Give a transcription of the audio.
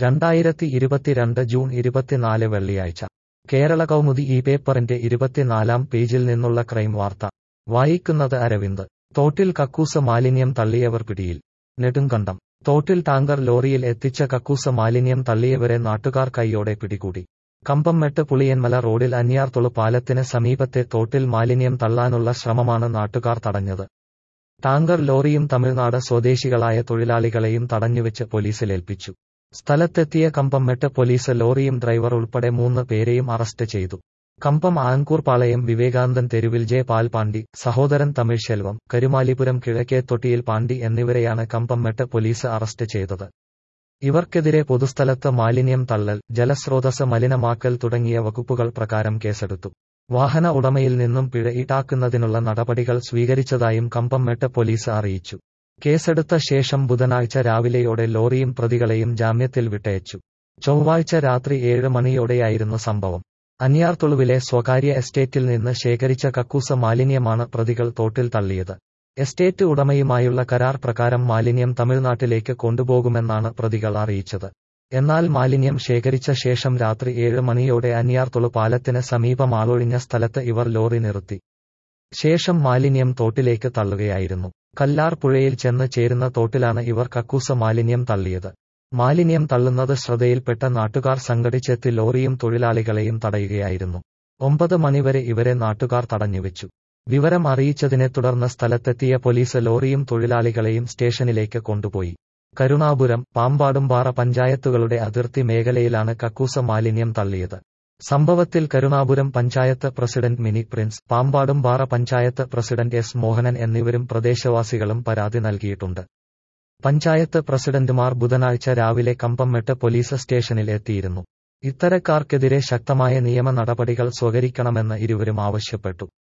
രണ്ടായിരത്തി ഇരുപത്തിരണ്ട് ജൂൺ ഇരുപത്തിനാല് വെള്ളിയാഴ്ച കേരള കൗമുദി ഈ പേപ്പറിന്റെ ഇരുപത്തിനാലാം പേജിൽ നിന്നുള്ള ക്രൈം വാർത്ത വായിക്കുന്നത് അരവിന്ദ് തോട്ടിൽ കക്കൂസ മാലിന്യം തള്ളിയവർ പിടിയിൽ നെടുങ്കണ്ടം തോട്ടിൽ ടാങ്കർ ലോറിയിൽ എത്തിച്ച കക്കൂസ മാലിന്യം തള്ളിയവരെ നാട്ടുകാർ കൈയോടെ പിടികൂടി കമ്പംമെട്ട് പുളിയന്മല റോഡിൽ അന്യാർത്തുളു പാലത്തിന് സമീപത്തെ തോട്ടിൽ മാലിന്യം തള്ളാനുള്ള ശ്രമമാണ് നാട്ടുകാർ തടഞ്ഞത് ടാങ്കർ ലോറിയും തമിഴ്നാട് സ്വദേശികളായ തൊഴിലാളികളെയും തടഞ്ഞുവെച്ച് പോലീസിലേൽപ്പിച്ചു സ്ഥലത്തെത്തിയ കമ്പംമെട്ട് പോലീസ് ലോറിയും ഡ്രൈവർ ഉൾപ്പെടെ മൂന്ന് പേരെയും അറസ്റ്റ് ചെയ്തു കമ്പം ആങ്കൂർ പാളയം വിവേകാനന്ദൻ തെരുവിൽ ജെ പാൽപാണ്ടി സഹോദരൻ തമിഴ് ശെൽവം കരുമാലിപുരം കിഴക്കേത്തൊട്ടിയിൽ പാണ്ടി എന്നിവരെയാണ് കമ്പംമെട്ട് പോലീസ് അറസ്റ്റ് ചെയ്തത് ഇവർക്കെതിരെ പൊതുസ്ഥലത്ത് മാലിന്യം തള്ളൽ ജലസ്രോതസ് മലിനമാക്കൽ തുടങ്ങിയ വകുപ്പുകൾ പ്രകാരം കേസെടുത്തു വാഹന ഉടമയിൽ നിന്നും പിഴ ഈടാക്കുന്നതിനുള്ള നടപടികൾ സ്വീകരിച്ചതായും കമ്പംമെട്ട് പോലീസ് അറിയിച്ചു കേസെടുത്ത ശേഷം ബുധനാഴ്ച രാവിലെയോടെ ലോറിയും പ്രതികളെയും ജാമ്യത്തിൽ വിട്ടയച്ചു ചൊവ്വാഴ്ച രാത്രി ഏഴ് മണിയോടെയായിരുന്നു സംഭവം അനിയാർത്തുളുവിലെ സ്വകാര്യ എസ്റ്റേറ്റിൽ നിന്ന് ശേഖരിച്ച കക്കൂസ മാലിന്യമാണ് പ്രതികൾ തോട്ടിൽ തള്ളിയത് എസ്റ്റേറ്റ് ഉടമയുമായുള്ള കരാർ പ്രകാരം മാലിന്യം തമിഴ്നാട്ടിലേക്ക് കൊണ്ടുപോകുമെന്നാണ് പ്രതികൾ അറിയിച്ചത് എന്നാൽ മാലിന്യം ശേഖരിച്ച ശേഷം രാത്രി ഏഴ് മണിയോടെ അനിയാർത്തുളു പാലത്തിന് സമീപം ആളൊഴിഞ്ഞ സ്ഥലത്ത് ഇവർ ലോറി നിർത്തി ശേഷം മാലിന്യം തോട്ടിലേക്ക് തള്ളുകയായിരുന്നു കല്ലാർ പുഴയിൽ ചെന്ന് ചേരുന്ന തോട്ടിലാണ് ഇവർ കക്കൂസ മാലിന്യം തള്ളിയത് മാലിന്യം തള്ളുന്നത് ശ്രദ്ധയിൽപ്പെട്ട നാട്ടുകാർ സംഘടിച്ചെത്തി ലോറിയും തൊഴിലാളികളെയും തടയുകയായിരുന്നു ഒമ്പത് മണിവരെ ഇവരെ നാട്ടുകാർ തടഞ്ഞുവെച്ചു വിവരം അറിയിച്ചതിനെ തുടർന്ന് സ്ഥലത്തെത്തിയ പോലീസ് ലോറിയും തൊഴിലാളികളെയും സ്റ്റേഷനിലേക്ക് കൊണ്ടുപോയി കരുണാപുരം പാമ്പാടുംപാറ പഞ്ചായത്തുകളുടെ അതിർത്തി മേഖലയിലാണ് കക്കൂസ മാലിന്യം തള്ളിയത് സംഭവത്തിൽ Karunapuram panchayat president Mini Prince Pampadumpara panchayat president S Mohanan എന്നിവരും പ്രദേശവാസികളും പരാതി നൽകിയിട്ടുണ്ട് പഞ്ചായത്ത് പ്രസിഡന്റുമാർ ബുധനാഴ്ച രാവിലെ കമ്പംമെട്ട് പോലീസ് സ്റ്റേഷനിൽ എത്തിയിരുന്നു ഇത്തരക്കാർക്കെതിരെ ശക്തമായ നിയമ നടപടികൾ സ്വീകരിക്കണമെന്ന് ഇരുവരും ആവശ്യപ്പെട്ടു